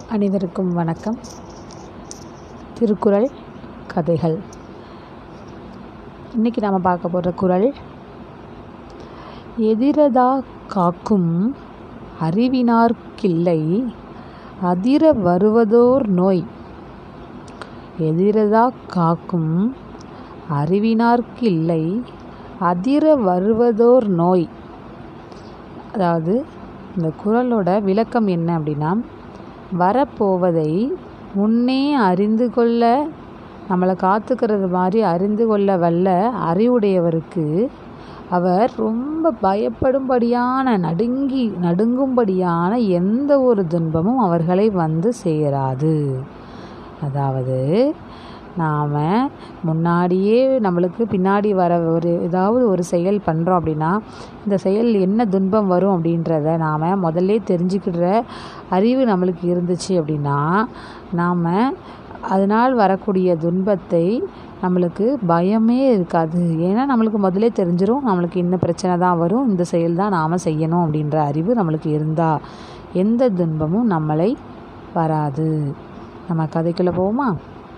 அனைவருக்கும் வணக்கம் திருக்குறள் கதைகள் இன்றைக்கி நாம் பார்க்க போகிற குறள் எதிரதா காக்கும் அறிவினார்க்கில்லை அதிர வருவதோர் நோய் எதிரதா காக்கும் அறிவினார்க்கில்லை அதிர வருவதோர் நோய் அதாவது இந்த குறளோட விளக்கம் என்ன அப்படின்னா வரப்போவதை முன்னே அறிந்து கொள்ள நம்மளை காத்துக்கிறது மாதிரி அறிந்து கொள்ள வல்ல அறிவுடையவருக்கு அவர் ரொம்ப பயப்படும்படியான நடுங்கி நடுங்கும்படியான எந்த ஒரு துன்பமும் அவர்களை வந்து சேராது அதாவது நாம் முன்னாடியே நம்மளுக்கு பின்னாடி வர ஒரு ஏதாவது ஒரு செயல் பண்ணுறோம் அப்படின்னா இந்த செயல் என்ன துன்பம் வரும் அப்படின்றத நாம் முதல்ல தெரிஞ்சுக்கிற அறிவு நம்மளுக்கு இருந்துச்சு அப்படின்னா நாம் அதனால் வரக்கூடிய துன்பத்தை நம்மளுக்கு பயமே இருக்காது ஏன்னா நம்மளுக்கு முதல்ல தெரிஞ்சிடும் நம்மளுக்கு இந்த பிரச்சனை தான் வரும் இந்த செயல் தான் நாம் செய்யணும் அப்படின்ற அறிவு நம்மளுக்கு இருந்தால் எந்த துன்பமும் நம்மளை வராது நம்ம கதைக்குள்ளே போவோமா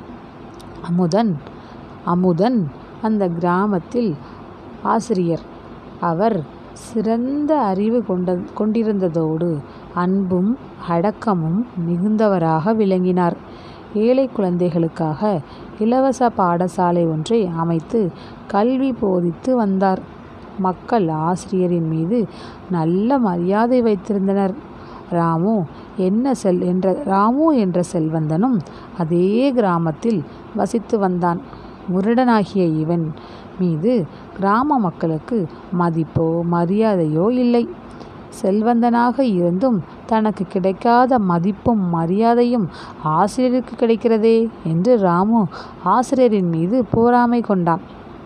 அமுதன் அமுதன் அந்த கிராமத்தில் ஆசிரியர் அவர் சிறந்த அறிவு கொண்ட கொண்டிருந்ததோடு அன்பும் அடக்கமும் மிகுந்தவராக விளங்கினார் ஏழை குழந்தைகளுக்காக இலவச பாடசாலை ஒன்றை அமைத்து கல்வி போதித்து வந்தார் மக்கள் ஆசிரியரின் மீது நல்ல மரியாதை வைத்திருந்தனர் ராமு என்ன செல் என்ற ராமு என்ற செல்வந்தனும் அதே கிராமத்தில் வசித்து வந்தான் முரடனாகிய இவன் மீது கிராம மக்களுக்கு மதிப்போ மரியாதையோ இல்லை செல்வந்தனாக இருந்தும் தனக்கு கிடைக்காத மதிப்பும் மரியாதையும் ஆசிரியருக்கு கிடைக்கிறதே என்று ராமு ஆசிரியரின் மீது போராமை கொண்டான்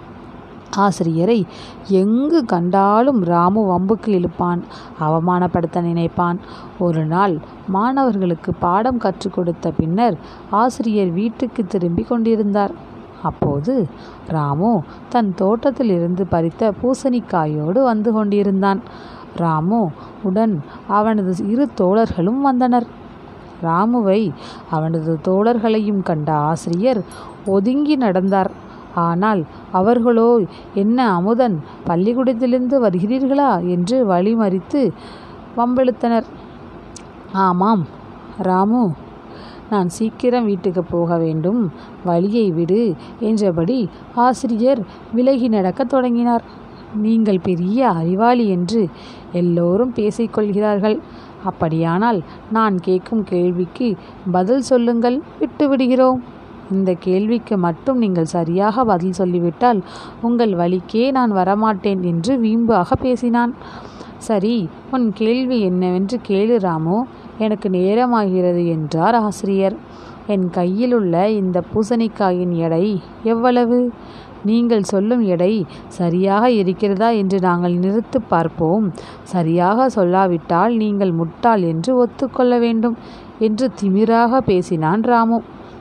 ஆசிரியரை எங்கு கண்டாலும் ராமு வம்புக்கு இழுப்பான் அவமானப்படுத்த நினைப்பான் ஒரு நாள் மாணவர்களுக்கு பாடம் கற்றுக் கொடுத்த பின்னர் ஆசிரியர் வீட்டுக்கு திரும்பி கொண்டிருந்தார் அப்போது ராமு தன் தோட்டத்தில் இருந்து பறித்த பூசணிக்காயோடு வந்து கொண்டிருந்தான் ராமு உடன் அவனது இரு தோழர்களும் வந்தனர் ராமுவை அவனது தோழர்களையும் கண்ட ஆசிரியர் ஒதுங்கி நடந்தார் ஆனால் அவர்களோ என்ன அமுதன் பள்ளிக்கூடத்திலிருந்து வருகிறீர்களா என்று வழிமறித்து வம்பெழுத்தனர் ஆமாம் ராமு நான் சீக்கிரம் வீட்டுக்கு போக வேண்டும் வழியை விடு என்றபடி ஆசிரியர் விலகி நடக்கத் தொடங்கினார் நீங்கள் பெரிய அறிவாளி என்று எல்லோரும் பேசிக்கொள்கிறார்கள் அப்படியானால் நான் கேட்கும் கேள்விக்கு பதில் சொல்லுங்கள் விட்டு விடுகிறோம் இந்த கேள்விக்கு மட்டும் நீங்கள் சரியாக பதில் சொல்லிவிட்டால் உங்கள் வழிக்கே நான் வரமாட்டேன் என்று வீம்பாக பேசினான் சரி உன் கேள்வி என்னவென்று கேளு ராமு எனக்கு நேரமாகிறது என்றார் ஆசிரியர் என் கையிலுள்ள இந்த பூசணிக்காயின் எடை எவ்வளவு நீங்கள் சொல்லும் எடை சரியாக இருக்கிறதா என்று நாங்கள் நிறுத்து பார்ப்போம் சரியாக சொல்லாவிட்டால் நீங்கள் முட்டாள் என்று ஒத்துக்கொள்ள வேண்டும் என்று திமிராக பேசினான் ராமு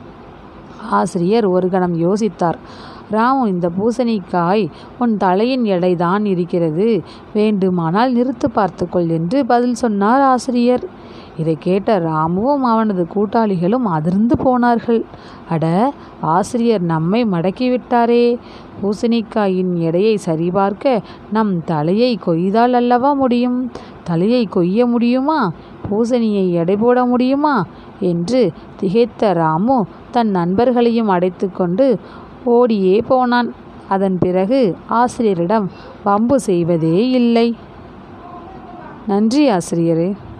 ஆசிரியர் ஒரு கணம் யோசித்தார் ராமு இந்த பூசணிக்காய் உன் தலையின் எடைதான் இருக்கிறது வேண்டுமானால் நிறுத்து பார்த்துக்கொள் என்று பதில் சொன்னார் ஆசிரியர் இதை கேட்ட ராமுவும் அவனது கூட்டாளிகளும் அதிர்ந்து போனார்கள் அட ஆசிரியர் நம்மை மடக்கிவிட்டாரே பூசணிக்காயின் எடையை சரிபார்க்க நம் தலையை கொய்தால் அல்லவா முடியும் தலையை கொய்ய முடியுமா பூசணியை எடை போட முடியுமா என்று திகைத்த ராமு தன் நண்பர்களையும் அடைத்து கொண்டு ஓடியே போனான் அதன் பிறகு ஆசிரியரிடம் வம்பு செய்வதே இல்லை நன்றி ஆசிரியரே